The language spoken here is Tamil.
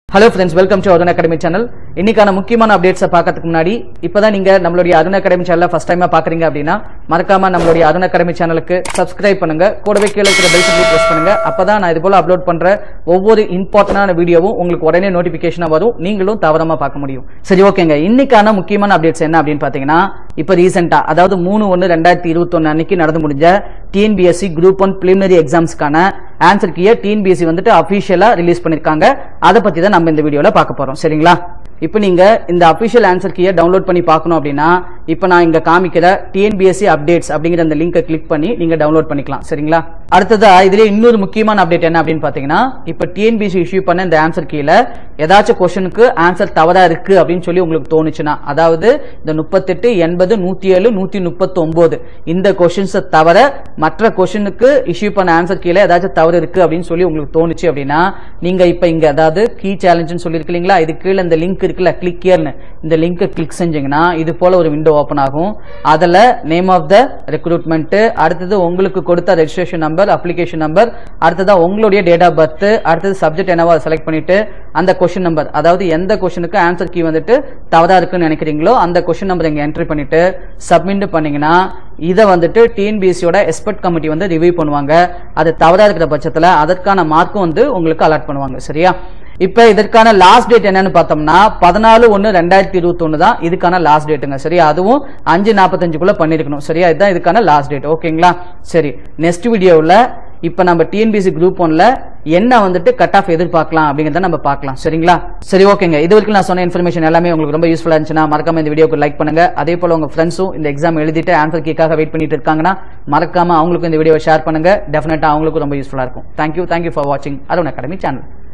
hello friends welcome to Arun academy channel இன்னைக்கான முக்கியமான அப்டேட்ஸை பார்க்கறதுக்கு முன்னாடி இப்பதான் நீங்க நம்மளுடைய அருண் அகாடமி சேனலை ஃபர்ஸ்ட் டைமா பாக்குறீங்க அப்படின்னா மறக்காம நம்மளுடைய அருண் அகாடமி சேனலுக்கு சப்ஸ்கிரைப் பண்ணுங்க கூடவே கீழே இருக்கிற பெல் சிம்பிள் பிரஸ் பண்ணுங்க அப்பதான் நான் இது போல அப்லோட் பண்ற ஒவ்வொரு இம்பார்ட்டன்டான வீடியோவும் உங்களுக்கு உடனே நோட்டிபிகேஷனா வரும் நீங்களும் தவறாம பார்க்க முடியும் சரி ஓகேங்க இன்னைக்கான முக்கியமான அப்டேட்ஸ் என்ன அப்படின்னு பாத்தீங்கன்னா இப்ப ரீசெண்டா அதாவது மூணு ஒன்னு ரெண்டாயிரத்தி இருபத்தொன்னு அன்னைக்கு நடந்து முடிஞ்ச டிஎன்பிஎஸ்சி குரூப் ஒன் பிலிமினரி எக்ஸாம்ஸ்க்கான ஆன்சர் கீயை டிஎன்பிஎஸ்சி வந்துட்டு அபிஷியலா ரிலீஸ் பண்ணிருக்காங்க அதை பத்தி தான் நம்ம இந்த வீடியோல பார்க்க போறோம் சரிங்களா இப்போ நீங்க இந்த அபிஷியல் ஆன்சர் கீயை டவுன்லோட் பண்ணி பார்க்கணும் அப்படின்னா இப்போ நான் இங்க காமிக்கிற டிஎன்பிஎஸ்சி அப்டேட்ஸ் அப்படிங்கிற அந்த லிங்கை கிளிக் பண்ணி நீங்க டவுன்லோட் பண்ணிக்கலாம் சரிங்களா அடுத்ததா இதுல இன்னொரு முக்கியமான அப்டேட் என்ன அப்படின்னு பாத்தீங்கன்னா இப்போ டிஎன்பிஎஸ்சி இஷ்யூ பண்ண இந்த ஆன்சர் கீழ ஏதாச்சும் கொஸ்டினுக்கு ஆன்சர் தவறா இருக்கு அப்படின்னு சொல்லி உங்களுக்கு தோணுச்சுன்னா அதாவது இந்த முப்பத்தெட்டு எண்பது நூத்தி ஏழு நூத்தி முப்பத்தி ஒன்பது இந்த கொஸ்டின்ஸை தவிர மற்ற கொஸ்டினுக்கு இஷ்யூ பண்ண ஆன்சர் கீழே ஏதாச்சும் தவறு இருக்கு அப்படின்னு சொல்லி உங்களுக்கு தோணுச்சு அப்படின்னா நீங்க இப்ப இங்க அதாவது கீ சேலஞ்சுன்னு சொல்லியிருக்கு இல்லைங்களா இது கீழே இந்த லிங்க் இருக்குல்ல கிளிக் இயர்னு இந்த லிங்கை கிளிக் செஞ்சீங்கன்னா இது போல ஒரு விண்டோ ஓப்பன் ஆகும் அதுல நேம் ஆஃப் த ரெக்ரூட்மெண்ட் அடுத்தது உங்களுக்கு கொடுத்த ரெஜிஸ்ட்ரேஷன் நம்பர் அப்ளிகேஷன் நம்பர் அடுத்ததா உங்களுடைய டேட் ஆஃப் பர்த் அடுத்தது சப்ஜெக்ட் என்னவோ அதை செலக்ட் பண்ணிட்டு அந்த கொஸ்டின் நம்பர் அதாவது எந்த கொஸ்டினுக்கு ஆன்சர் கீ வந்துட்டு தவறா இருக்குன்னு நினைக்கிறீங்களோ அந்த கொஸ்டின் நம்பர் இங்க என்ட்ரி பண்ணிட்டு சப்மிட் பண்ணீங்கன்னா இதை வந்துட்டு டிஎன்பிஎஸ்சியோட எக்ஸ்பர்ட் கமிட்டி வந்து ரிவ்யூ பண்ணுவாங்க அது தவறா இருக்கிற பட்சத்துல அதற்கான மார்க்கும் வந்து உங்களுக்கு அலாட் பண்ணுவாங்க சரியா இப்ப இதற்கான லாஸ்ட் டேட் என்னன்னு பார்த்தோம்னா பதினாலு ஒன்னு ரெண்டாயிரத்தி இருபத்தி ஒன்னு தான் இதுக்கான லாஸ்ட் டேட்டுங்க சரியா அதுவும் அஞ்சு நாற்பத்தஞ்சுக்குள்ள பண்ணிருக்கணும் சரியா இதுதான் இதுக்கான லாஸ்ட் டேட் ஓகேங்களா சரி நெக்ஸ்ட் வீடியோவில் இப்ப நம்ம டிஎன்பிசி குரூப் ஒன்ல என்ன வந்துட்டு கட் ஆஃப் எதிர்பார்க்கலாம் அப்படிங்கறத நம்ம பார்க்கலாம் சரிங்களா சரி ஓகேங்க இது வரைக்கும் நான் சொன்ன இன்ஃபர்மேஷன் எல்லாமே உங்களுக்கு ரொம்ப யூஸ்ஃபுல்லா இருந்துச்சுன்னா மறக்காம இந்த வீடியோக்கு லைக் பண்ணுங்க அதே போல உங்க ஃப்ரெண்ட்ஸும் இந்த எக்ஸாம் எழுதிட்டு ஆன்சர் கீக்காக வெயிட் பண்ணிட்டு இருக்காங்கன்னா மறக்காம அவங்களுக்கும் இந்த வீடியோ ஷேர் பண்ணுங்க டெஃபினட்டா அவங்களுக்கும் ரொம்ப யூஸ்ஃபுல்லா இருக்கும் தேங்க்யூ தேங்க்யூ ஃபார் வாட்சிங் அருண் அகாடமி சேனல்